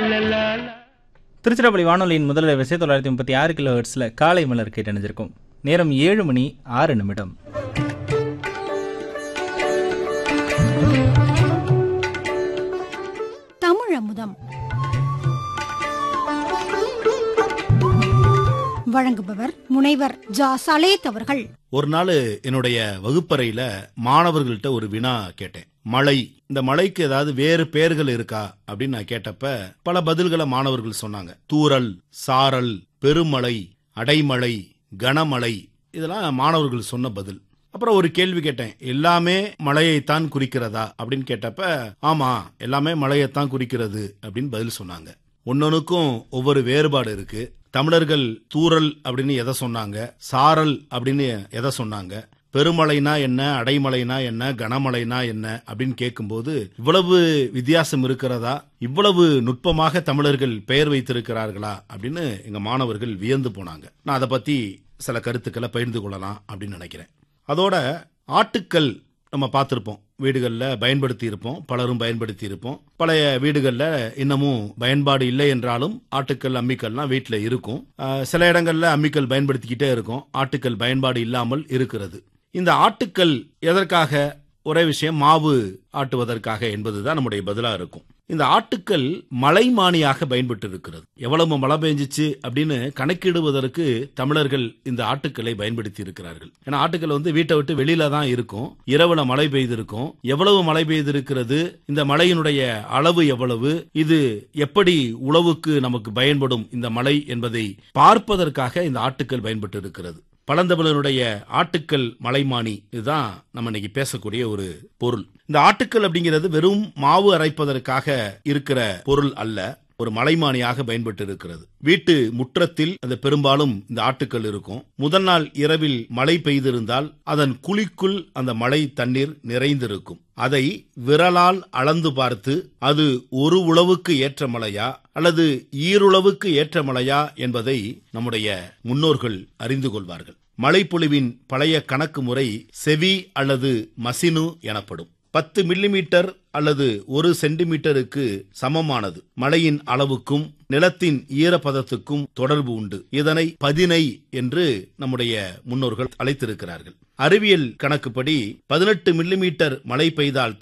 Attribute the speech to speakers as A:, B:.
A: திருச்சிராப்பள்ளி வானொலியின் முதல் விசை தொள்ளாயிரத்தி முப்பத்தி ஆறு கிலோ ஹெர்ட்ஸில் காலை மலர் கேட்டணிஞ்சிருக்கும் நேரம் ஏழு மணி ஆறு நிமிடம்
B: தமிழமுதம் வழங்குபவர் முனைவர் ஜா சலேத் அவர்கள்
C: ஒரு நாள் என்னுடைய வகுப்பறையில மாணவர்கள்ட்ட ஒரு வினா கேட்டேன் மழை இந்த மழைக்கு ஏதாவது வேறு பெயர்கள் இருக்கா அப்படின்னு நான் கேட்டப்ப பல பதில்களை மாணவர்கள் சொன்னாங்க தூறல் சாரல் பெருமழை அடைமழை கனமழை இதெல்லாம் மாணவர்கள் சொன்ன பதில் அப்புறம் ஒரு கேள்வி கேட்டேன் எல்லாமே மழையைத்தான் குறிக்கிறதா அப்படின்னு கேட்டப்ப ஆமா எல்லாமே மழையைத்தான் குறிக்கிறது அப்படின்னு பதில் சொன்னாங்க ஒன்னொன்னுக்கும் ஒவ்வொரு வேறுபாடு இருக்கு தமிழர்கள் தூறல் அப்படின்னு எதை சொன்னாங்க சாரல் அப்படின்னு எதை சொன்னாங்க பெருமழைனா என்ன அடைமழைனா என்ன கனமழைனா என்ன அப்படின்னு கேட்கும்போது இவ்வளவு வித்தியாசம் இருக்கிறதா இவ்வளவு நுட்பமாக தமிழர்கள் பெயர் வைத்திருக்கிறார்களா அப்படின்னு எங்க மாணவர்கள் வியந்து போனாங்க நான் அதை பத்தி சில கருத்துக்களை பகிர்ந்து கொள்ளலாம் அப்படின்னு நினைக்கிறேன் அதோட ஆட்டுக்கல் நம்ம பார்த்துருப்போம் வீடுகளில் பயன்படுத்தி இருப்போம் பலரும் பயன்படுத்தி இருப்போம் பழைய வீடுகளில் இன்னமும் பயன்பாடு இல்லை என்றாலும் ஆட்டுக்கல் அம்மிக்கல்லாம் வீட்டில் இருக்கும் அஹ், சில இடங்களில் அம்மிக்கல் பயன்படுத்திக்கிட்டே இருக்கும் ஆட்டுக்கல் பயன்பாடு இல்லாமல் இருக்கிறது இந்த ஆட்டுக்கல் எதற்காக ஒரே விஷயம் மாவு ஆட்டுவதற்காக என்பதுதான் நம்முடைய பதிலா இருக்கும் இந்த ஆட்டுக்கல் மலைமானியாக பயன்பட்டு இருக்கிறது எவ்வளவு மழை பெஞ்சிச்சு அப்படின்னு கணக்கிடுவதற்கு தமிழர்கள் இந்த ஆட்டுக்களை பயன்படுத்தி இருக்கிறார்கள் ஏன்னா ஆட்டுக்கள் வந்து வீட்டை விட்டு வெளியில தான் இருக்கும் இரவுல மழை பெய்திருக்கும் எவ்வளவு மழை பெய்திருக்கிறது இந்த மழையினுடைய அளவு எவ்வளவு இது எப்படி உழவுக்கு நமக்கு பயன்படும் இந்த மழை என்பதை பார்ப்பதற்காக இந்த ஆட்டுக்கள் பயன்பட்டு இருக்கிறது பழந்தமிழனுடைய ஆட்டுக்கல் மலைமானி இதுதான் நம்ம இன்னைக்கு பேசக்கூடிய ஒரு பொருள் இந்த ஆட்டுக்கல் அப்படிங்கிறது வெறும் மாவு அரைப்பதற்காக இருக்கிற பொருள் அல்ல ஒரு மலைமானியாக பயன்பட்டு இருக்கிறது வீட்டு முற்றத்தில் அது பெரும்பாலும் இந்த ஆட்டுக்கள் இருக்கும் முதல் நாள் இரவில் மழை பெய்திருந்தால் அதன் குழிக்குள் அந்த மழை தண்ணீர் நிறைந்திருக்கும் அதை விரலால் அளந்து பார்த்து அது ஒரு உழவுக்கு ஏற்ற மழையா அல்லது ஈருளவுக்கு ஏற்ற மழையா என்பதை நம்முடைய முன்னோர்கள் அறிந்து கொள்வார்கள் மழைப்பொழிவின் பழைய கணக்கு முறை செவி அல்லது மசினு எனப்படும் பத்து மில்லிமீட்டர் அல்லது ஒரு சென்டிமீட்டருக்கு சமமானது மழையின் அளவுக்கும் நிலத்தின் ஈரப்பதத்துக்கும் தொடர்பு உண்டு இதனை பதினை என்று நம்முடைய முன்னோர்கள் அழைத்திருக்கிறார்கள் அறிவியல் கணக்குப்படி பதினெட்டு மில்லிமீட்டர் மழை பெய்தால்